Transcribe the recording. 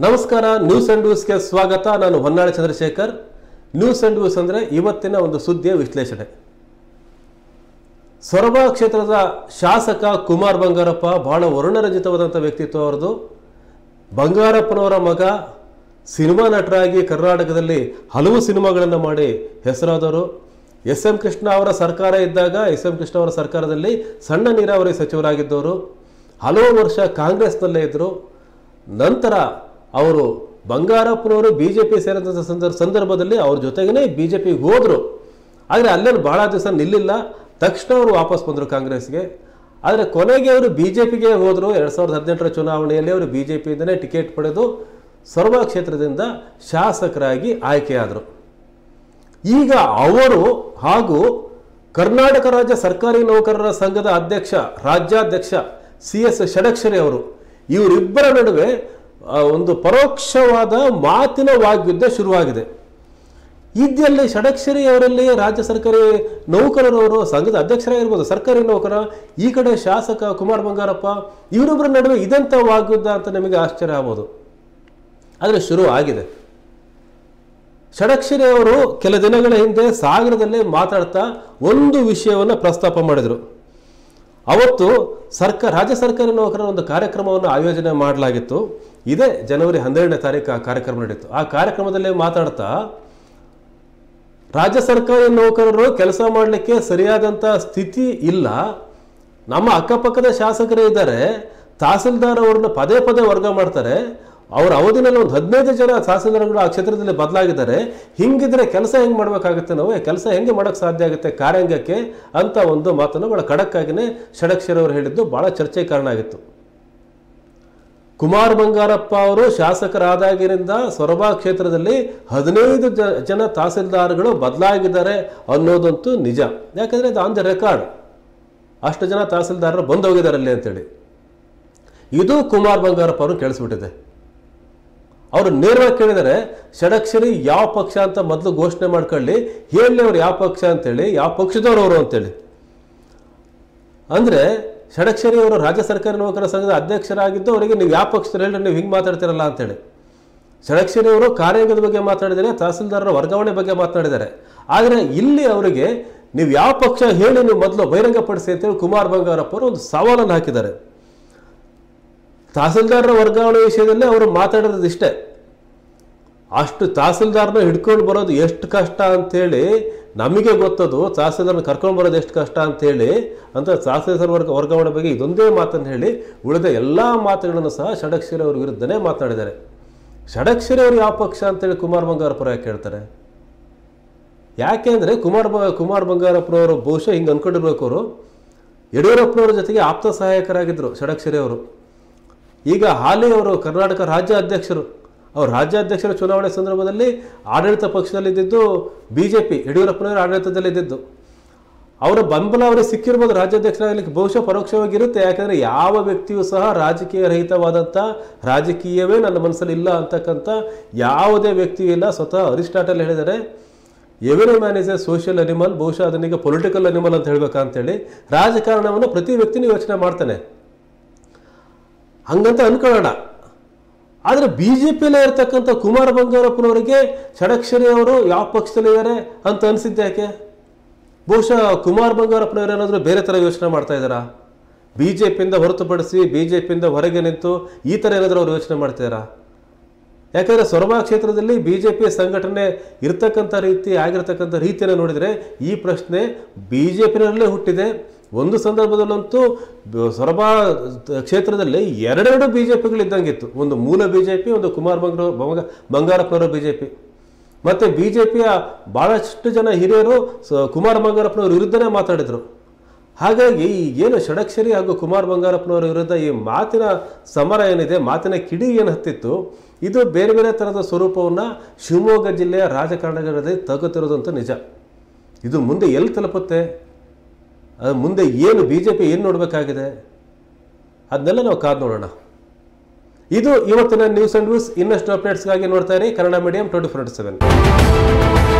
ನಮಸ್ಕಾರ news and ನ್ಯೂಸ್ಗೆ ಸ್ವಾಗತ ನಾನು Honnali Chandrashekhar news and news ಅಂದರೆ ಇವತ್ತಿನ ಒಂದು ಸುದ್ದಿಯ ವಿಶ್ಲೇಷಣೆ ಸೊರಬ ಕ್ಷೇತ್ರದ ಶಾಸಕ ಕುಮಾರ್ ಬಂಗಾರಪ್ಪ ಬಹಳ ವರ್ಣರಂಜಿತವಾದಂಥ ವ್ಯಕ್ತಿತ್ವ ಅವರದು ಬಂಗಾರಪ್ಪನವರ ಮಗ ಸಿನಿಮಾ ನಟರಾಗಿ ಕರ್ನಾಟಕದಲ್ಲಿ ಹಲವು ಸಿನಿಮಾಗಳನ್ನು ಮಾಡಿ ಹೆಸರಾದವರು ಎಸ್ ಎಂ ಕೃಷ್ಣ ಅವರ ಸರ್ಕಾರ ಇದ್ದಾಗ ಎಸ್ ಎಂ ಕೃಷ್ಣ ಅವರ ಸರ್ಕಾರದಲ್ಲಿ ಸಣ್ಣ ನೀರಾವರಿ ಸಚಿವರಾಗಿದ್ದವರು ಹಲವು ವರ್ಷ ಕಾಂಗ್ರೆಸ್ನಲ್ಲೇ ಇದ್ದರು ನಂತರ ಅವರು ಬಂಗಾರಪ್ಪನವರು ಬಿ ಜೆ ಪಿ ಸೇರಿದಂಥ ಸಂದರ್ಭ ಸಂದರ್ಭದಲ್ಲಿ ಅವ್ರ ಜೊತೆಗೇ ಬಿ ಜೆ ಪಿಗೆ ಹೋದರು ಆದರೆ ಅಲ್ಲೇನು ಭಾಳ ದಿವಸ ನಿಲ್ಲಿಲ್ಲ ತಕ್ಷಣ ಅವರು ವಾಪಸ್ ಬಂದರು ಕಾಂಗ್ರೆಸ್ಗೆ ಆದರೆ ಕೊನೆಗೆ ಅವರು ಬಿ ಜೆ ಪಿಗೆ ಹೋದರು ಎರಡು ಸಾವಿರದ ಹದಿನೆಂಟರ ಚುನಾವಣೆಯಲ್ಲಿ ಅವರು ಬಿ ಜೆ ಪಿಯಿಂದಲೇ ಟಿಕೆಟ್ ಪಡೆದು ಸೊರಬ ಕ್ಷೇತ್ರದಿಂದ ಶಾಸಕರಾಗಿ ಆಯ್ಕೆಯಾದರು ಈಗ ಅವರು ಹಾಗೂ ಕರ್ನಾಟಕ ರಾಜ್ಯ ಸರ್ಕಾರಿ ನೌಕರರ ಸಂಘದ ಅಧ್ಯಕ್ಷ ರಾಜ್ಯಾಧ್ಯಕ್ಷ ಸಿ ಎಸ್ ಷಡಕ್ಷರಿ ಅವರು ಇವರಿಬ್ಬರ ನಡುವೆ ಆ, ಒಂದು ಪರೋಕ್ಷವಾದ ಮಾತಿನ ವಾಗ್ಯುದ್ಧ ಶುರುವಾಗಿದೆ ಇದ್ದಲ್ಲಿ ಷಡಕ್ಷರಿ ಅವರಲ್ಲಿ ರಾಜ್ಯ ಸರ್ಕಾರಿ ನೌಕರರವರು ಸಂಘದ ಅಧ್ಯಕ್ಷರಾಗಿರ್ಬೋದು ಸರ್ಕಾರಿ ನೌಕರ ಈ ಕಡೆ ಶಾಸಕ ಕುಮಾರ್ ಬಂಗಾರಪ್ಪ ಇವರಿಬ್ಬರ ನಡುವೆ ಇದಂಥ ವಾಗ್ಯುದ್ಧ ಅಂತ ನಿಮಗೆ ಆಶ್ಚರ್ಯ ಆಗ್ಬೋದು ಆದರೆ ಶುರು ಆಗಿದೆ ಷಡಕ್ಷರಿ ಅವರು ಕೆಲ ದಿನಗಳ ಹಿಂದೆ ಸಾಗರದಲ್ಲಿ ಮಾತಾಡ್ತಾ ಒಂದು ವಿಷಯವನ್ನು ಪ್ರಸ್ತಾಪ ಮಾಡಿದರು ಅವತ್ತು ಸರ್ಕಾರ ರಾಜ್ಯ ಸರ್ಕಾರಿ ನೌಕರರ ಒಂದು ಕಾರ್ಯಕ್ರಮವನ್ನು ಆಯೋಜನೆ ಮಾಡಲಾಗಿತ್ತು ಇದೇ ಜನವರಿ ಹನ್ನೆರಡನೇ ತಾರೀಕು ಆ ಕಾರ್ಯಕ್ರಮ ನಡೀತು ಆ ಕಾರ್ಯಕ್ರಮದಲ್ಲಿ ಮಾತಾಡ್ತಾ ರಾಜ್ಯ ಸರ್ಕಾರಿ ನೌಕರರು ಕೆಲಸ ಮಾಡಲಿಕ್ಕೆ ಸರಿಯಾದಂಥ ಸ್ಥಿತಿ ಇಲ್ಲ ನಮ್ಮ ಅಕ್ಕಪಕ್ಕದ ಶಾಸಕರೇ ಇದ್ದಾರೆ ತಹಸೀಲ್ದಾರ್ ಅವ್ರನ್ನ ಪದೇ ಪದೇ ವರ್ಗ ಮಾಡ್ತಾರೆ ಅವ್ರ ಅವಧಿನಲ್ಲಿ ಒಂದು ಹದಿನೈದು ಜನ ತಹಸೀಲ್ದಾರ್ಗಳು ಆ ಕ್ಷೇತ್ರದಲ್ಲಿ ಬದಲಾಗಿದ್ದಾರೆ ಹಿಂಗಿದ್ರೆ ಕೆಲಸ ಹೆಂಗೆ ಮಾಡಬೇಕಾಗುತ್ತೆ ನಾವು ಕೆಲಸ ಹೆಂಗೆ ಮಾಡೋಕ್ಕೆ ಸಾಧ್ಯ ಆಗುತ್ತೆ ಕಾರ್ಯಾಂಗಕ್ಕೆ ಅಂತ ಒಂದು ಮಾತನ್ನು ಭಾಳ ಖಡಕ್ಕಾಗಿಯೇ ಷಡಕ್ಷರ ಅವರು ಹೇಳಿದ್ದು ಭಾಳ ಚರ್ಚೆಗೆ ಕಾರಣ ಆಗಿತ್ತು ಕುಮಾರ್ ಬಂಗಾರಪ್ಪ ಅವರು ಶಾಸಕರಾದಾಗಿನಿಂದ ಸೊರಬ ಕ್ಷೇತ್ರದಲ್ಲಿ ಹದಿನೈದು ಜ ಜನ ತಹಸೀಲ್ದಾರ್ಗಳು ಬದಲಾಗಿದ್ದಾರೆ ಅನ್ನೋದಂತೂ ನಿಜ ಯಾಕಂದರೆ ಇದು ಆನ್ ದ ರೆಕಾರ್ಡ್ ಅಷ್ಟು ಜನ ತಹಸೀಲ್ದಾರರು ಬಂದು ಹೋಗಿದ್ದಾರೆ ಅಲ್ಲಿ ಅಂತೇಳಿ ಇದು ಕುಮಾರ್ ಬಂಗಾರಪ್ಪ ಅವರು ಕೇಳಿಸ್ಬಿಟ್ಟಿದೆ ಅವರು ನೇರವಾಗಿ ಕೇಳಿದರೆ ಷಡಕ್ಷರಿ ಯಾವ ಪಕ್ಷ ಅಂತ ಮೊದಲು ಘೋಷಣೆ ಮಾಡ್ಕೊಳ್ಳಿ ಹೇಳಿ ಅವ್ರು ಯಾವ ಪಕ್ಷ ಅಂತೇಳಿ ಯಾವ ಪಕ್ಷದವ್ರು ಅವರು ಅಂತೇಳಿ ಅಂದರೆ ಷಡಕ್ಷರಿ ಅವರು ರಾಜ್ಯ ಸರ್ಕಾರಿ ನೌಕರ ಸಂಘದ ಅಧ್ಯಕ್ಷರಾಗಿದ್ದು ಅವರಿಗೆ ನೀವು ಯಾವ ಪಕ್ಷದಲ್ಲಿ ಹೇಳಿ ನೀವು ಹಿಂಗೆ ಮಾತಾಡ್ತಿರಲ್ಲ ಅಂತೇಳಿ ಷಡಕ್ಷರಿ ಅವರು ಕಾರ್ಯಾಂಗದ ಬಗ್ಗೆ ಮಾತಾಡಿದ್ದಾರೆ ತಹಸೀಲ್ದಾರರ ವರ್ಗಾವಣೆ ಬಗ್ಗೆ ಮಾತನಾಡಿದ್ದಾರೆ ಆದರೆ ಇಲ್ಲಿ ಅವರಿಗೆ ನೀವು ಯಾವ ಪಕ್ಷ ಹೇಳಿ ನೀವು ಮೊದಲು ಬಹಿರಂಗಪಡಿಸಿ ಅಂತೇಳಿ ಕುಮಾರ್ ಬಂಗಾರಪ್ಪ ಅವರು ಒಂದು ಸವಾಲನ್ನು ಹಾಕಿದ್ದಾರೆ ತಹಸೀಲ್ದಾರರ ವರ್ಗಾವಣೆ ವಿಷಯದಲ್ಲಿ ಅವರು ಮಾತಾಡಿರೋದು ಇಷ್ಟೇ ಅಷ್ಟು ತಹಸೀಲ್ದಾರ್ನ ಹಿಡ್ಕೊಂಡು ಬರೋದು ಎಷ್ಟು ಕಷ್ಟ ಅಂತೇಳಿ ನಮಗೆ ಗೊತ್ತದು ತಹಸೀಲ್ದಾರ್ನ ಕರ್ಕೊಂಡು ಬರೋದು ಎಷ್ಟು ಕಷ್ಟ ಅಂತೇಳಿ ಅಂತ ತಹಸೀಲ್ದಾರ್ ವರ್ಗ ವರ್ಗಾವಣೆ ಬಗ್ಗೆ ಇದೊಂದೇ ಮಾತನ್ನು ಹೇಳಿ ಉಳಿದ ಎಲ್ಲ ಮಾತುಗಳನ್ನು ಸಹ ಷಡಕ್ಷರಿ ಅವ್ರ ವಿರುದ್ಧನೇ ಮಾತನಾಡಿದ್ದಾರೆ ಷಡಕ್ಷರಿ ಅವರು ಯಾವ ಪಕ್ಷ ಅಂತೇಳಿ ಕುಮಾರ್ ಬಂಗಾರಪ್ಪರ ಯಾಕೆ ಹೇಳ್ತಾರೆ ಯಾಕೆ ಅಂದರೆ ಕುಮಾರ್ ಬ ಕುಮಾರ್ ಬಂಗಾರಪ್ಪನವರು ಬಹುಶಃ ಹಿಂಗೆ ಅಂದ್ಕೊಂಡಿರ್ಬೇಕು ಅವರು ಯಡಿಯೂರಪ್ಪನವ್ರ ಜೊತೆಗೆ ಆಪ್ತ ಸಹಾಯಕರಾಗಿದ್ದರು ಷಡಕ್ಷರಿ ಅವರು ಈಗ ಹಾಲಿ ಅವರು ಕರ್ನಾಟಕ ರಾಜ್ಯ ಅಧ್ಯಕ್ಷರು ಅವರು ರಾಜ್ಯಾಧ್ಯಕ್ಷರ ಚುನಾವಣೆ ಸಂದರ್ಭದಲ್ಲಿ ಆಡಳಿತ ಪಕ್ಷದಲ್ಲಿದ್ದಿದ್ದು ಬಿ ಜೆ ಪಿ ಯಡಿಯೂರಪ್ಪನವರ ಆಡಳಿತದಲ್ಲಿದ್ದಿದ್ದು ಅವರ ಬೆಂಬಲ ಅವರಿಗೆ ಸಿಕ್ಕಿರ್ಬೋದು ರಾಜ್ಯಾಧ್ಯಕ್ಷರಾಗಲಿಕ್ಕೆ ಬಹುಶಃ ಪರೋಕ್ಷವಾಗಿರುತ್ತೆ ಯಾಕಂದರೆ ಯಾವ ವ್ಯಕ್ತಿಯೂ ಸಹ ರಾಜಕೀಯ ರಹಿತವಾದಂಥ ರಾಜಕೀಯವೇ ನನ್ನ ಮನಸ್ಸಲ್ಲಿ ಇಲ್ಲ ಅಂತಕ್ಕಂಥ ಯಾವುದೇ ವ್ಯಕ್ತಿಯೂ ಇಲ್ಲ ಸ್ವತಃ ಅರಿಸ್ಟಾಟಲ್ ಹೇಳಿದ್ದಾರೆ every man is a social animal ಬಹುಶಃ ಅದನ್ನೀಗ ಪೊಲಿಟಿಕಲ್ ಅನಿಮಲ್ ಅಂತ ಹೇಳ್ಬೇಕಾ ಅಂತೇಳಿ ರಾಜಕಾರಣವನ್ನು ಪ್ರತಿ ವ್ಯಕ್ತಿನೂ ಯೋಚನೆ ಮಾಡ್ತಾನೆ ಹಂಗಂತ ಅನ್ಕೊಳ್ಳೋಣ ಆದರೆ ಬಿ ಜೆ ಪಿಯಲ್ಲೇ ಇರ್ತಕ್ಕಂಥ ಕುಮಾರ ಬಂಗಾರಪ್ಪನವರಿಗೆ ಷಡಕ್ಷರಿ ಅವರು ಯಾವ ಪಕ್ಷದಲ್ಲಿದ್ದಾರೆ ಅಂತ ಅನಿಸಿದ್ದೆ ಯಾಕೆ ಬಹುಶಃ ಕುಮಾರ್ ಬಂಗಾರಪ್ಪನವರು ಏನಾದರೂ ಬೇರೆ ಥರ ಯೋಚನೆ ಮಾಡ್ತಾ ಇದ್ದಾರಾ ಬಿ ಜೆ ಪಿಯಿಂದ ಹೊರತುಪಡಿಸಿ ಬಿ ಜೆ ಪಿಯಿಂದ ಹೊರಗೆ ನಿಂತು ಈ ಥರ ಏನಾದರೂ ಅವ್ರು ಯೋಚನೆ ಮಾಡ್ತಿದ್ದಾರಾ ಯಾಕಂದರೆ ಸೊರಬ ಕ್ಷೇತ್ರದಲ್ಲಿ ಬಿ ಜೆ ಪಿ ಸಂಘಟನೆ ಇರ್ತಕ್ಕಂಥ ರೀತಿ ಆಗಿರ್ತಕ್ಕಂಥ ರೀತಿಯನ್ನು ನೋಡಿದರೆ ಈ ಪ್ರಶ್ನೆ ಬಿ ಜೆ ಪಿನಲ್ಲೇ ಹುಟ್ಟಿದೆ ಒಂದು ಸಂದರ್ಭದಲ್ಲಂತೂ ಬ- ಸೊರಬ ಕ್ಷೇತ್ರದಲ್ಲಿ ಎರಡೆರಡು ಬಿ ಜೆ ಪಿಗಳಿದ್ದಂಗಿತ್ತು ಒಂದು ಮೂಲ ಬಿ ಜೆ ಪಿ ಒಂದು ಕುಮಾರ್ ಬಂಗಾರ ಬಂಗ ಬಂಗಾರಪ್ಪನವರ ಬಿ ಜೆ ಪಿ ಮತ್ತು ಬಿ ಜೆ ಪಿಯ ಭಾಳಷ್ಟು ಜನ ಹಿರಿಯರು ಸ- ಕುಮಾರ್ ಬಂಗಾರಪ್ಪನವ್ರ ವಿರುದ್ಧನೇ ಮಾತಾಡಿದರು ಹಾಗಾಗಿ ಈ ಏನು ಷಡಕ್ಷರಿ ಹಾಗೂ ಕುಮಾರ್ ಬಂಗಾರಪ್ಪನವರ ವಿರುದ್ಧ ಈ ಮಾತಿನ ಸಮರ ಏನಿದೆ ಮಾತಿನ ಕಿಡಿ ಏನು ಹತ್ತಿತ್ತು ಇದು ಬೇರೆ ಬೇರೆ ಥರದ ಸ್ವರೂಪವನ್ನು ಶಿವಮೊಗ್ಗ ಜಿಲ್ಲೆಯ ರಾಜಕಾರಣಗಳಲ್ಲಿ ತಗುತ್ತಿರೋದಂತೂ ನಿಜ ಇದು ಮುಂದೆ ಎಲ್ಲಿ ತಲುಪುತ್ತೆ ಅದು ಮುಂದೆ ಏನು ಬಿ ಜೆ ಪಿ ಏನು ನೋಡಬೇಕಾಗಿದೆ ಅದನ್ನೆಲ್ಲ ನಾವು ಕಾದು ನೋಡೋಣ ಇದು ಇವತ್ತಿನ ನ್ಯೂಸ್ ಆ್ಯಂಡ್ ನ್ಯೂಸ್ ಇನ್ನಷ್ಟು ಅಪ್ಡೇಟ್ಸ್ಗಾಗಿ ನೋಡ್ತಾ ಇರಿ Kannada medium twenty four seven